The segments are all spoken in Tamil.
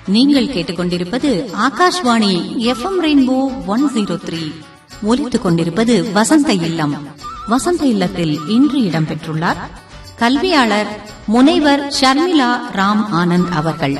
நீங்கள் கேட்டுக்கொண்டிருப்பது Akashvani F M rainbow one zero three ஒலித்துக் கொண்டிருப்பது வசந்த இல்லம் வசந்த இல்லத்தில் இன்று இடம்பெற்றுள்ளார் கல்வியாளர் முனைவர் ஷர்மிளா ராம் ஆனந்த் அவர்கள்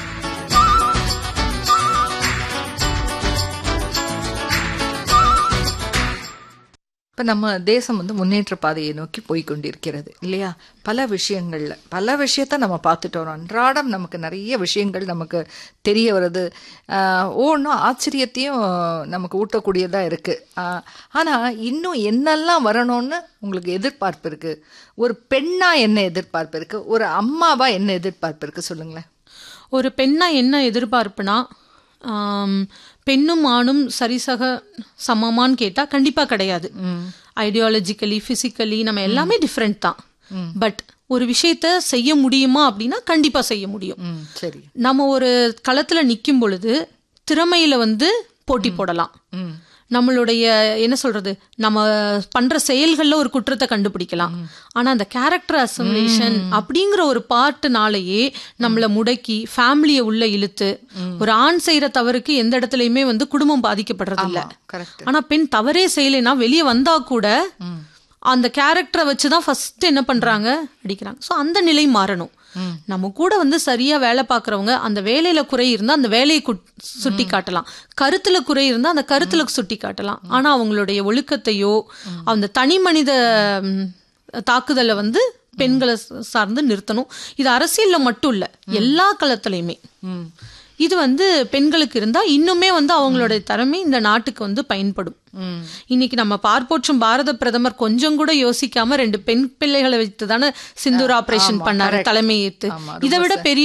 இப்போ நம்ம தேசம் வந்து முன்னேற்ற பாதையை நோக்கி போய் கொண்டிருக்கிறது இல்லையா பல விஷயங்கள்ல பல விஷயத்த நம்ம பார்த்துட்டு வரோம் அன்றாடம் நமக்கு நிறைய விஷயங்கள் நமக்கு தெரிய வருது ஒன்றும் ஆச்சரியத்தையும் நமக்கு ஊட்டக்கூடியதாக இருக்குது ஆனால் இன்னும் என்னெல்லாம் வரணும்னு உங்களுக்கு எதிர்பார்ப்பு இருக்குது ஒரு பெண்ணா என்ன எதிர்பார்ப்பு இருக்குது ஒரு அம்மாவா என்ன எதிர்பார்ப்பு இருக்குது சொல்லுங்களேன் ஒரு பெண்ணா என்ன எதிர்பார்ப்புனா ஆம், பெண்ணும் ஆணும் சரிசக சமமான்னு கேட்டா கண்டிப்பா கிடையாது ஐடியாலஜிக்கலி பிசிக்கலி நம்ம எல்லாமே டிஃப்ரெண்ட் தான் பட் ஒரு விஷயத்த செய்ய முடியுமா அப்படின்னா கண்டிப்பா செய்ய முடியும் ம் சரி நம்ம ஒரு களத்துல நிக்கும் பொழுது திறமையில வந்து போட்டி போடலாம் ம் நம்மளுடைய என்ன சொல்றது நம்ம பண்ற செயல்கள்ல ஒரு குற்றத்தை கண்டுபிடிக்கலாம் ஆனா அந்த கேரக்டர் அசமிலேஷன் அப்படிங்கிற ஒரு பார்ட்டுனாலேயே நம்மள முடக்கி ஃபேமிலியை உள்ள இழுத்து ஒரு ஆண் செய்யற தவறுக்கு எந்த இடத்துலயுமே வந்து குடும்பம் பாதிக்கப்படுறது இல்ல கரெக்ட் ஆனா பெண் தவறே செய்யலைன்னா வெளியே வந்தா கூட அந்த கேரக்டரை வச்சுதான் ஃபர்ஸ்ட் என்ன பண்றாங்க அடிக்கிறாங்க சோ அந்த நிலை மாறணும் நம்ம கூட வந்து சரியா வேலை பார்க்கறவங்க அந்த வேலையில குறை இருந்தா அந்த வேலையை குட்- சுட்டி காட்டலாம் கருத்துல குறை இருந்தா அந்த கருத்துல சுட்டி காட்டலாம் ஆனா அவங்களுடைய ஒழுக்கத்தையோ அந்த தனி மனித ம், தாக்குதலை வந்து பெண்களை சார்ந்து நிறுத்தணும் இது அரசியல்ல மட்டும் இல்ல எல்லா களத்திலையுமே ம் இது வந்து பெண்களுக்கு இருந்தா இன்னுமே வந்து அவங்களுடைய திறமை இந்த நாட்டுக்கு வந்து பயன்படும் ம் இன்னைக்கு நம்ம பார்ப்போற்றும் பாரத பிரதமர் கொஞ்சம் கூட யோசிக்காம ரெண்டு பெண் பிள்ளைகளை வைத்து தானே சிந்தூர் ஆபரேஷன் பண்ணாரு தலைமை ஏத்து ஆமா, இதை விட பெரிய